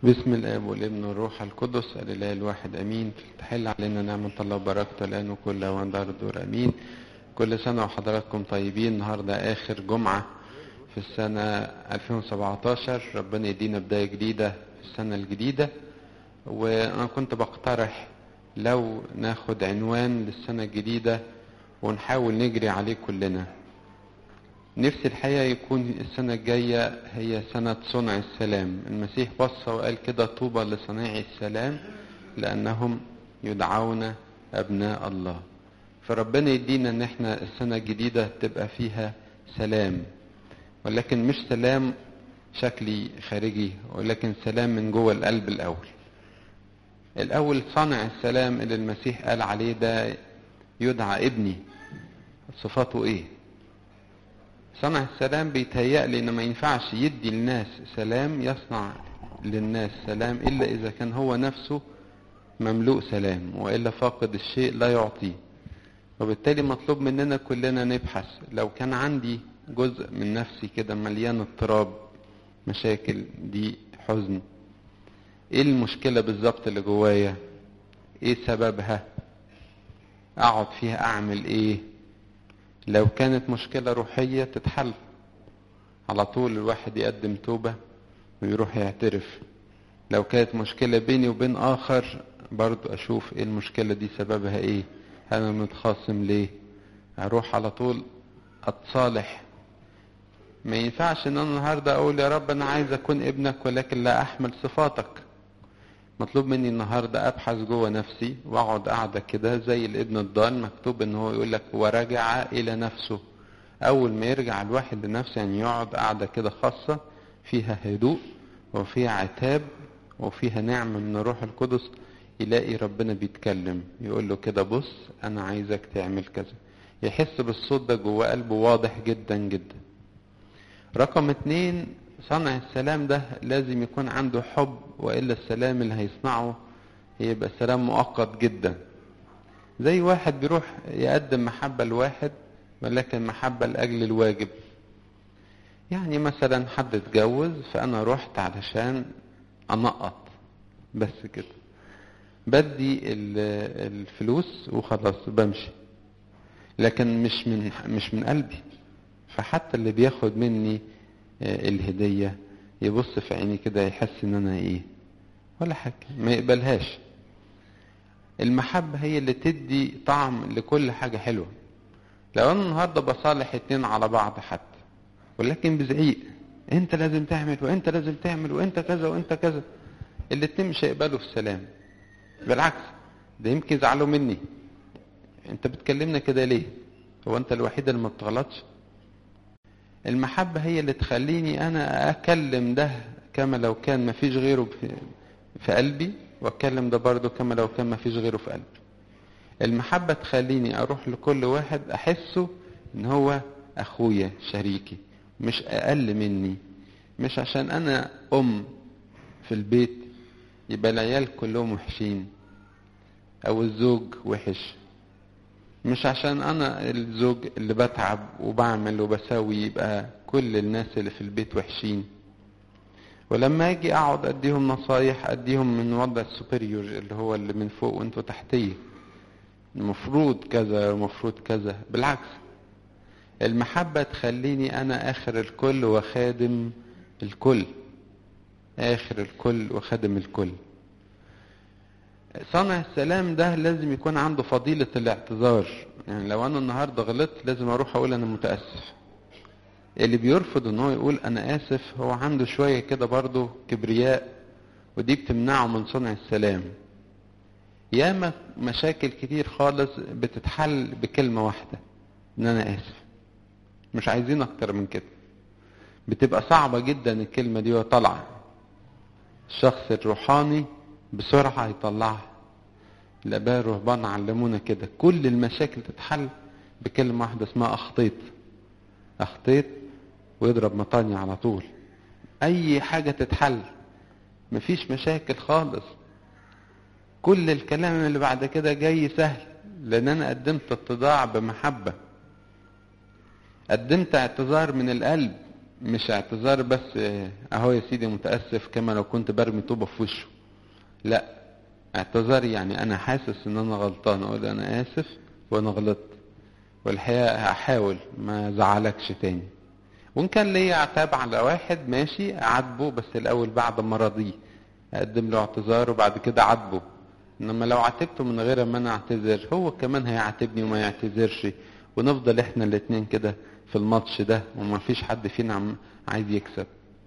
بسم الاب والابن والروح القدس الاله الواحد امين تحل علينا نعمه الله وبركته الان وكل اوان دار الدور امين كل سنه وحضراتكم طيبين النهارده اخر جمعه في السنه 2017 ربنا يدينا بدايه جديده في السنه الجديده وانا كنت بقترح لو ناخد عنوان للسنه الجديده ونحاول نجري عليه كلنا نفسي الحقيقة يكون السنة الجاية هي سنة صنع السلام المسيح بص وقال كده طوبى لصناعي السلام لأنهم يدعون أبناء الله فربنا يدينا ان احنا السنة الجديدة تبقى فيها سلام ولكن مش سلام شكلي خارجي ولكن سلام من جوه القلب الأول الأول صنع السلام اللي المسيح قال عليه ده يدعى ابني صفاته ايه صنع السلام بيتهيألي ان ما ينفعش يدي الناس سلام يصنع للناس سلام الا اذا كان هو نفسه مملوء سلام والا فاقد الشيء لا يعطيه وبالتالي مطلوب مننا كلنا نبحث لو كان عندي جزء من نفسي كده مليان اضطراب مشاكل دي حزن ايه المشكلة بالظبط اللي جوايا ايه سببها اقعد فيها اعمل ايه لو كانت مشكلة روحية تتحل على طول الواحد يقدم توبة ويروح يعترف لو كانت مشكلة بيني وبين آخر برضو أشوف إيه المشكلة دي سببها إيه أنا متخاصم ليه أروح على طول أتصالح ما ينفعش إن أنا النهاردة أقول يا رب أنا عايز أكون ابنك ولكن لا أحمل صفاتك مطلوب مني النهارده ابحث جوه نفسي واقعد قاعده كده زي الابن الضال مكتوب ان هو يقول لك ورجع الى نفسه اول ما يرجع الواحد لنفسه يعني يقعد قاعده كده خاصه فيها هدوء وفيها عتاب وفيها نعمه من الروح القدس يلاقي ربنا بيتكلم يقول له كده بص انا عايزك تعمل كذا يحس بالصوت ده جوه قلبه واضح جدا جدا رقم اتنين صنع السلام ده لازم يكون عنده حب والا السلام اللي هيصنعه هيبقى سلام مؤقت جدا زي واحد بيروح يقدم محبة لواحد ولكن محبة لأجل الواجب يعني مثلا حد اتجوز فأنا رحت علشان أنقط بس كده بدي الفلوس وخلاص بمشي لكن مش من مش من قلبي فحتى اللي بياخد مني الهدية يبص في عيني كده يحس ان انا ايه ولا حاجة ما يقبلهاش المحبة هي اللي تدي طعم لكل حاجة حلوة لو انا النهاردة بصالح اتنين على بعض حتى ولكن بزعيق انت لازم تعمل وانت لازم تعمل وانت كذا وانت كذا الاتنين مش هيقبلوا في السلام بالعكس ده يمكن يزعلوا مني انت بتكلمنا كده ليه هو انت الوحيد اللي ما بتغلطش المحبة هي اللي تخليني أنا أكلم ده كما لو كان ما فيش غيره في قلبي وأتكلم ده برضه كما لو كان ما فيش غيره في قلبي المحبة تخليني أروح لكل واحد أحسه إن هو أخويا شريكي مش أقل مني مش عشان أنا أم في البيت يبقى العيال كلهم وحشين أو الزوج وحش مش عشان انا الزوج اللي بتعب وبعمل وبسوي يبقى كل الناس اللي في البيت وحشين ولما اجي اقعد اديهم نصايح اديهم من وضع السوبريور اللي هو اللي من فوق وانتوا تحتيه المفروض كذا المفروض كذا بالعكس المحبة تخليني انا اخر الكل وخادم الكل اخر الكل وخادم الكل صانع السلام ده لازم يكون عنده فضيلة الاعتذار يعني لو انا النهاردة غلطت لازم اروح اقول انا متأسف اللي بيرفض ان هو يقول انا اسف هو عنده شوية كده برضه كبرياء ودي بتمنعه من صنع السلام ياما مشاكل كتير خالص بتتحل بكلمة واحدة ان انا اسف مش عايزين اكتر من كده بتبقى صعبة جدا الكلمة دي وطالعة الشخص الروحاني بسرعة يطلعها الآباء الرهبان علمونا كده كل المشاكل تتحل بكلمة واحدة اسمها أخطيت أخطيت ويضرب مطاني على طول أي حاجة تتحل مفيش مشاكل خالص كل الكلام اللي بعد كده جاي سهل لأن أنا قدمت اتضاع بمحبة قدمت اعتذار من القلب مش اعتذار بس اهو يا سيدي متاسف كما لو كنت برمي طوبه في وشه لا اعتذار يعني انا حاسس ان انا غلطان اقول انا اسف وانا غلطت والحقيقه هحاول ما زعلكش تاني وان كان ليا عتاب على واحد ماشي اعاتبه بس الاول بعد ما راضيه اقدم له اعتذار وبعد كده اعاتبه انما لو عاتبته من غير ما انا اعتذر هو كمان هيعاتبني وما يعتذرش ونفضل احنا الاتنين كده في الماتش ده وما فيش حد فينا عم عايز يكسب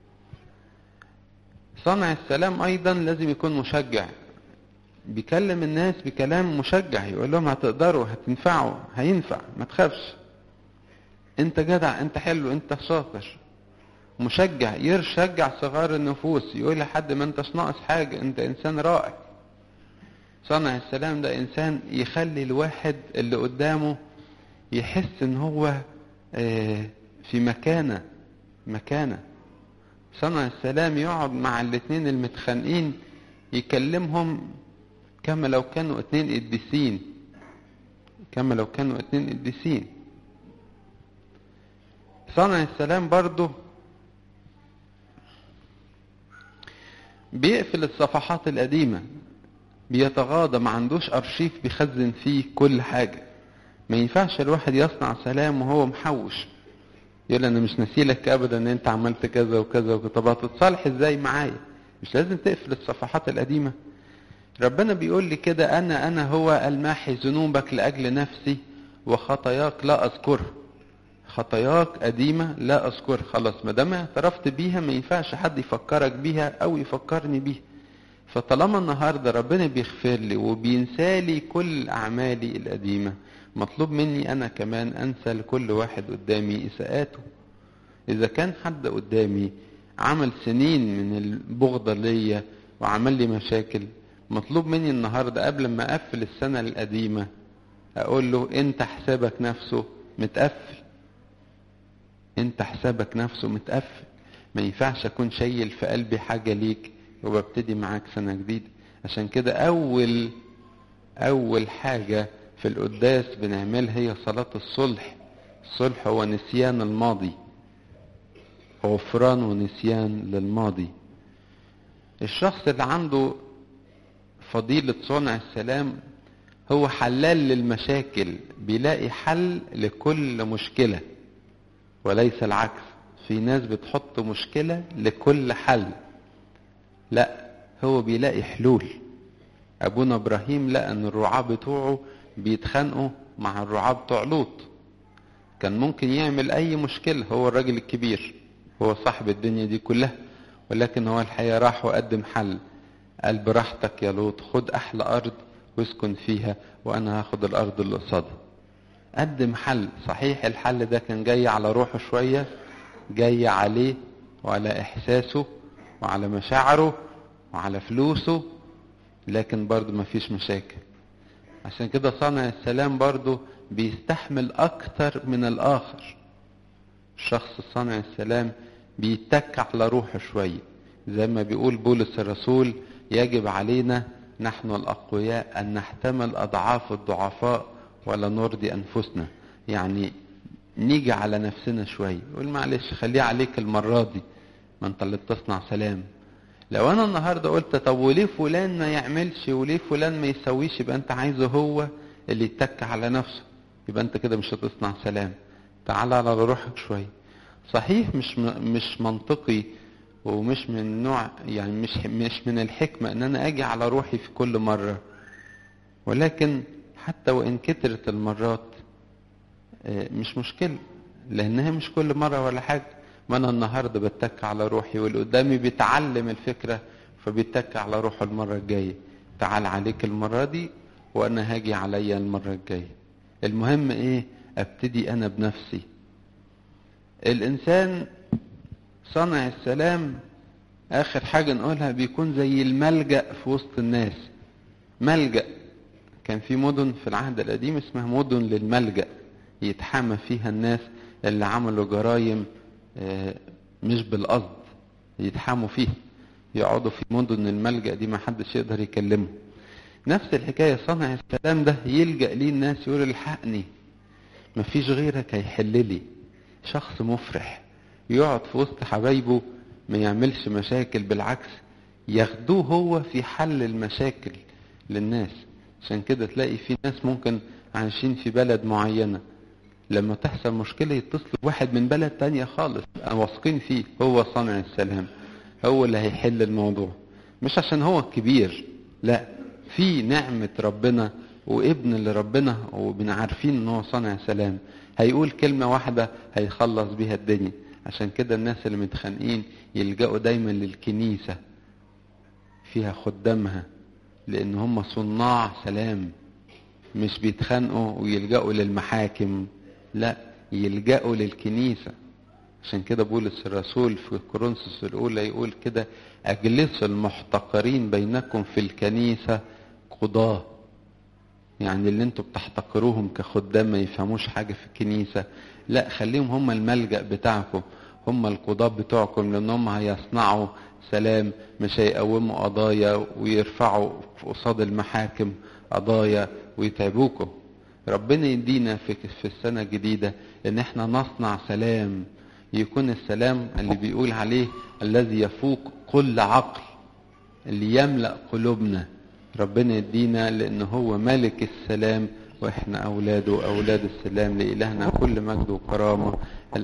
صانع السلام ايضا لازم يكون مشجع بيكلم الناس بكلام مشجع يقول لهم هتقدروا هتنفعوا هينفع ما تخافش انت جدع انت حلو انت شاطر مشجع يشجع صغار النفوس يقول لحد ما انتش ناقص حاجة انت انسان رائع صانع السلام ده انسان يخلي الواحد اللي قدامه يحس ان هو في مكانة مكانة صنع السلام يقعد مع الاتنين المتخانقين يكلمهم كما لو كانوا اتنين قديسين كما لو كانوا اتنين قديسين صنع السلام برضه بيقفل الصفحات القديمة بيتغاضى ما عندوش أرشيف بيخزن فيه كل حاجة ما ينفعش الواحد يصنع سلام وهو محوش يقول انا مش نسيلك ابدا ان انت عملت كذا وكذا وكذا طب هتتصالح ازاي معايا مش لازم تقفل الصفحات القديمه ربنا بيقول لي كده انا انا هو الماحي ذنوبك لاجل نفسي وخطاياك لا اذكرها خطاياك قديمة لا أذكرها خلاص ما دام اعترفت بيها ما ينفعش حد يفكرك بيها أو يفكرني بيها فطالما النهارده ربنا بيغفر لي وبينسالي كل أعمالي القديمة مطلوب مني أنا كمان أنسى لكل واحد قدامي إساءاته إذا كان حد قدامي عمل سنين من البغضة ليا وعمل لي مشاكل مطلوب مني النهاردة قبل ما أقفل السنة القديمة أقول له أنت حسابك نفسه متقفل أنت حسابك نفسه متقفل ما ينفعش أكون شايل في قلبي حاجة ليك وببتدي معاك سنة جديدة عشان كده أول أول حاجة في القداس بنعملها هي صلاة الصلح الصلح هو نسيان الماضي غفران ونسيان للماضي الشخص اللي عنده فضيلة صنع السلام هو حلال للمشاكل بيلاقي حل لكل مشكلة وليس العكس في ناس بتحط مشكلة لكل حل لا هو بيلاقي حلول ابونا ابراهيم لقى ان الرعاة بتوعه بيتخانقوا مع الرعاة بتوع لوط كان ممكن يعمل اي مشكلة هو الراجل الكبير هو صاحب الدنيا دي كلها ولكن هو الحقيقة راح وقدم حل قال براحتك يا لوط خد احلى ارض واسكن فيها وانا هاخد الارض اللي قصادها قدم حل صحيح الحل ده كان جاي على روحه شوية جاي عليه وعلى احساسه وعلى مشاعره وعلى فلوسه لكن برضه مفيش مشاكل عشان كده صانع السلام برضه بيستحمل اكتر من الاخر الشخص صانع السلام بيتك على روحه شوية زي ما بيقول بولس الرسول يجب علينا نحن الأقوياء أن نحتمل أضعاف الضعفاء ولا نرضي أنفسنا يعني نيجي على نفسنا شوية يقول معلش خليه عليك المرة دي ما انت اللي بتصنع سلام لو انا النهارده قلت طب وليه فلان ما يعملش وليه فلان ما يسويش يبقى انت عايزه هو اللي يتك على نفسه يبقى انت كده مش هتصنع سلام تعال على روحك شويه صحيح مش مش منطقي ومش من نوع يعني مش مش من الحكمه ان انا اجي على روحي في كل مره ولكن حتى وان كترت المرات مش مشكله لانها مش كل مره ولا حاجه ما انا النهارده بتك على روحي واللي قدامي بيتعلم الفكره فبيتك على روحه المره الجايه تعال عليك المره دي وانا هاجي عليا المره الجايه المهم ايه ابتدي انا بنفسي الانسان صنع السلام اخر حاجه نقولها بيكون زي الملجا في وسط الناس ملجا كان في مدن في العهد القديم اسمها مدن للملجا يتحامى فيها الناس اللي عملوا جرايم مش بالقصد يتحاموا فيها يقعدوا في مدن الملجأ دي ما حدش يقدر يكلمه نفس الحكاية صنع السلام ده يلجأ ليه الناس يقول الحقني مفيش غيرك هيحل لي شخص مفرح يقعد في وسط حبايبه ما يعملش مشاكل بالعكس ياخدوه هو في حل المشاكل للناس عشان كده تلاقي في ناس ممكن عايشين في بلد معينة لما تحصل مشكلة يتصلوا بواحد من بلد تانية خالص واثقين فيه هو صانع السلام هو اللي هيحل الموضوع مش عشان هو كبير لا في نعمة ربنا وابن لربنا وبنعارفين ان هو صانع سلام هيقول كلمة واحدة هيخلص بيها الدنيا عشان كده الناس اللي متخانقين يلجأوا دايما للكنيسة فيها خدامها لان هم صناع سلام مش بيتخانقوا ويلجأوا للمحاكم لا يلجأوا للكنيسة عشان كده بولس الرسول في كورنثوس الأولى يقول كده أجلسوا المحتقرين بينكم في الكنيسة قضاة يعني اللي انتوا بتحتقروهم كخدام ما يفهموش حاجة في الكنيسة لا خليهم هم الملجأ بتاعكم هم القضاة بتوعكم لان هم هيصنعوا سلام مش هيقوموا قضايا ويرفعوا قصاد المحاكم قضايا ويتعبوكم ربنا يدينا في في السنة الجديدة ان احنا نصنع سلام يكون السلام اللي بيقول عليه الذي يفوق كل عقل اللي يملأ قلوبنا ربنا يدينا لان هو ملك السلام واحنا اولاده اولاد السلام لالهنا كل مجد وكرامه